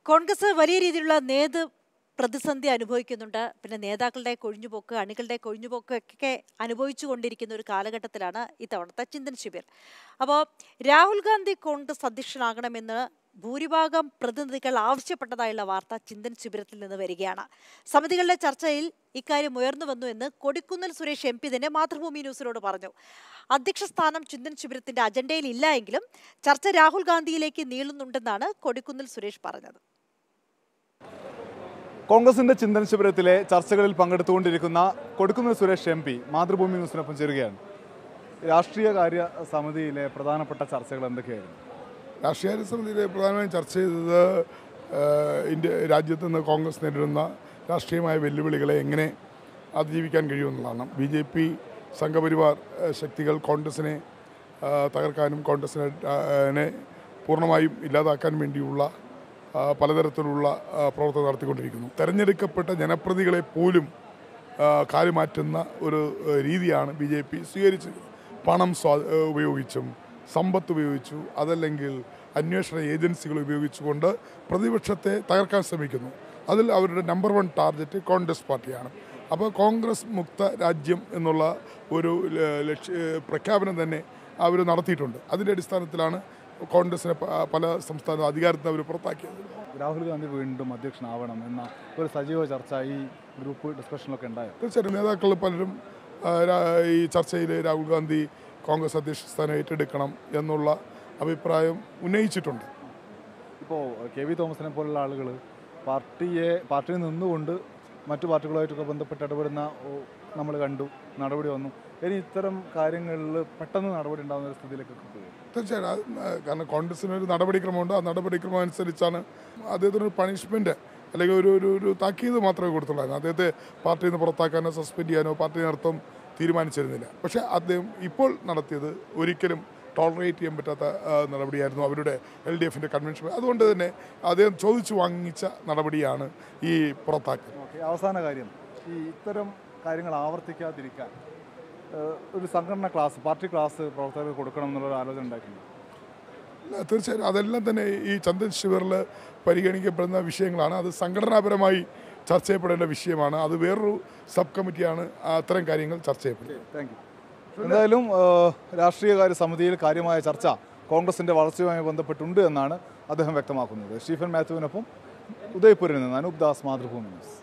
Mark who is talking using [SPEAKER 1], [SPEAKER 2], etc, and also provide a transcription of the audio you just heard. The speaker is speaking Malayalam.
[SPEAKER 1] കോൺഗ്രസ് വലിയ രീതിയിലുള്ള നേതൃ പ്രതിസന്ധി അനുഭവിക്കുന്നുണ്ട് പിന്നെ നേതാക്കളുടെ കൊഴിഞ്ഞുപോക്ക് അണികളുടെ കൊഴിഞ്ഞുപോക്ക് ഒക്കെ അനുഭവിച്ചു കൊണ്ടിരിക്കുന്ന ഒരു കാലഘട്ടത്തിലാണ് ഇത്തവണത്തെ ചിന്തൻ ശിബിർ അപ്പോൾ രാഹുൽ ഗാന്ധി കോൺഗ്രസ് അധ്യക്ഷനാകണമെന്ന് ഭൂരിഭാഗം പ്രതിനിധികൾ ആവശ്യപ്പെട്ടതായുള്ള വാർത്ത ചിന്തൻ ശിബിരത്തിൽ നിന്ന് വരികയാണ് സമിതികളുടെ ചർച്ചയിൽ ഇക്കാര്യം ഉയർന്നു വന്നു എന്ന് കൊടിക്കുന്നിൽ സുരേഷ് എം പി തന്നെ മാതൃഭൂമി ന്യൂസിനോട് പറഞ്ഞു അധ്യക്ഷ സ്ഥാനം ചിന്തൻ ശിബിരത്തിന്റെ അജണ്ടയിൽ ഇല്ല എങ്കിലും ചർച്ച രാഹുൽ ഗാന്ധിയിലേക്ക് നീളുന്നുണ്ടെന്നാണ് കൊടിക്കുന്നിൽ സുരേഷ് പറഞ്ഞത്
[SPEAKER 2] കോൺഗ്രസിന്റെ ചിന്തന ശിബിരത്തിലെ ചർച്ചകളിൽ പങ്കെടുത്തുകൊണ്ടിരിക്കുന്ന കൊടുക്കുന്ന സുരേഷ് എം പി മാതൃഭൂമി ന്യൂസിനൊപ്പം ചേരുകയാണ് രാഷ്ട്രീയ കാര്യ സമിതിയിലെ പ്രധാനപ്പെട്ട ചർച്ചകൾ എന്തൊക്കെയായിരുന്നു
[SPEAKER 3] രാഷ്ട്രീയ സമിതിയിൽ പ്രധാനമായും ചർച്ച ചെയ്തത് ഏഹ്, ഇന്ത്യ രാജ്യത്ത് നിന്ന് കോൺഗ്രസ് നേരിടുന്ന രാഷ്ട്രീയമായ വെല്ലുവിളികളെ എങ്ങനെ അതിജീവിക്കാൻ കഴിയുമെന്നുള്ളതാണ് ബി ജെ പി സംഘപരിവാർ ഏഹ്, ശക്തികൾ കോൺഗ്രസിനെ ഏഹ്, തകർക്കാനും കോൺഗ്രസിനെ ഏഹ്, നെ പൂർണ്ണമായും ഇല്ലാതാക്കാൻ വേണ്ടിയുള്ള ആ, പലതരത്തിലുള്ള ആ, പ്രവർത്തനം നടത്തിക്കൊണ്ടിരിക്കുന്നു തെരഞ്ഞെടുക്കപ്പെട്ട ജനപ്രതികളെ പോലും ആ, കാലുമാറ്റുന്ന ഒരു ഏഹ്, രീതിയാണ് ബി ജെ പി സ്വീകരിച്ചത് പണം സ്വാ ഏഹ്, ഉപയോഗിച്ചും സമ്പത്ത് ഉപയോഗിച്ചു അതല്ലെങ്കിൽ അന്വേഷണ ഏജൻസികൾ ഉപയോഗിച്ചുകൊണ്ട് പ്രതിപക്ഷത്തെ തകർക്കാൻ ശ്രമിക്കുന്നു അതിൽ അവരുടെ നമ്പർ വൺ ടാർഗറ്റ് കോൺഗ്രസ് പാർട്ടിയാണ് അപ്പോൾ കോൺഗ്രസ് മുക്ത രാജ്യം എന്നുള്ള ഒരു ല- ലക്ഷ്യ ഏഹ്, പ്രഖ്യാപനം തന്നെ അവർ നടത്തിയിട്ടുണ്ട് അതിൻ്റെ അടിസ്ഥാനത്തിലാണ് കോൺഗ്രസിനെ പ- പല സംസ്ഥാന അധികാരത്തിൽ അവർ പുറത്താക്കിയത്
[SPEAKER 2] രാഹുൽ ഗാന്ധി വീണ്ടും അധ്യക്ഷനാവണം എന്ന ഒരു സജീവ ചർച്ച ഈ ഗ്രൂപ്പ് ഡിസ്കഷനിലൊക്കെ ഉണ്ടായോ
[SPEAKER 3] തീർച്ചയായിട്ടും നേതാക്കൾ പലരും ആ, രാ- ഈ ചർച്ചയിൽ രാഹുൽ ഗാന്ധി കോൺഗ്രസ് അധ്യക്ഷ സ്ഥാനം ഏറ്റെടുക്കണം എന്നുള്ള അഭിപ്രായം ഉന്നയിച്ചിട്ടുണ്ട്
[SPEAKER 2] ഇപ്പോൾ കെ വി തോമസിനെ പോലുള്ള ആളുകൾ പാർട്ടിയെ പാർട്ടിയിൽ നിന്നുകൊണ്ട് മറ്റു പാർട്ടികളുമായിട്ടൊക്കെ ബന്ധപ്പെട്ട് ഇടപെടുന്ന നമ്മൾ കണ്ടു നടപടി വന്നു ഇനി ഇത്തരം കാര്യങ്ങളിൽ പെട്ടെന്ന് നടപടി ഉണ്ടാകുന്ന ഒരു സ്ഥിതിയിലേക്കൊക്കെ പോകും
[SPEAKER 3] തീർച്ചയായും അത് ന- കാരണം കോൺഗ്രസിന് ഒരു നടപടിക്രമമുണ്ട് ആ നടപടിക്രമം അനുസരിച്ചാണ് അദ്ദേഹത്തിന് ഒരു പണിഷ്മെൻറ്റ് അല്ലെങ്കിൽ ഒരു ഒരു ഒരു താക്കീത് മാത്രമേ കൊടുത്തുള്ളായിരുന്നു അദ്ദേഹത്തെ പാർട്ടിയിൽ നിന്ന് പുറത്താക്കാനോ സസ്പെൻഡ് ചെയ്യാനോ പാർട്ടി നേതൃത്വം തീരുമാനിച്ചിരുന്നില്ല പക്ഷേ അദ്ദേഹം ഇപ്പോൾ നടത്തിയത് ഒരിക്കലും ടോളറേറ്റ് ചെയ്യാൻ പറ്റാത്ത ആ, നടപടിയായിരുന്നു അവരുടെ എൽ ഡി എഫിൻ്റെ കൺവെൻഷൻ അതുകൊണ്ട് തന്നെ അദ്ദേഹം ചോദിച്ചു വാങ്ങിച്ച നടപടിയാണ് ഈ പുറത്താക്കൽ
[SPEAKER 2] ഓക്കെ അവസാന കാര്യം ഈ ഇത്തരം കാര്യങ്ങൾ ആവർത്തിക്കാതിരിക്കാൻ ഏഹ്, ഒരു സംഘടന ക്ലാസ് പാർട്ടി ക്ലാസ് പ്രവർത്തകർക്ക് കൊടുക്കണം എന്നുള്ള ആലോചന ഉണ്ടായിട്ടുണ്ട്
[SPEAKER 3] ഇല്ല, തീർച്ചയായും അതെല്ലാം തന്നെ ഈ ചന്ദൻ ശിവറിൽ പരിഗണിക്കപ്പെടുന്ന വിഷയങ്ങളാണ് അത് സംഘടനാപരമായി ചർച്ച ചെയ്യപ്പെടേണ്ട വിഷയമാണ് അത് വേറൊരു സബ് കമ്മിറ്റിയാണ് അത്തരം കാര്യങ്ങൾ ചർച്ച ചെയ്യപ്പെടുന്നത്
[SPEAKER 2] താങ്ക് യു എന്തായാലും ഏഹ്, രാഷ്ട്രീയകാര്യ സമിതിയിൽ കാര്യമായ ചർച്ച കോൺഗ്രസിന്റെ വളർച്ചയുമായി ബന്ധപ്പെട്ടുണ്ട് എന്നാണ് അദ്ദേഹം വ്യക്തമാക്കുന്നത് സ്റ്റീഫൻ മാത്യുവിനൊപ്പം ഉദയ്പൂരിൽ നിന്ന് അനൂപ് ദാസ് മാതൃഭൂമി ന്യൂസ്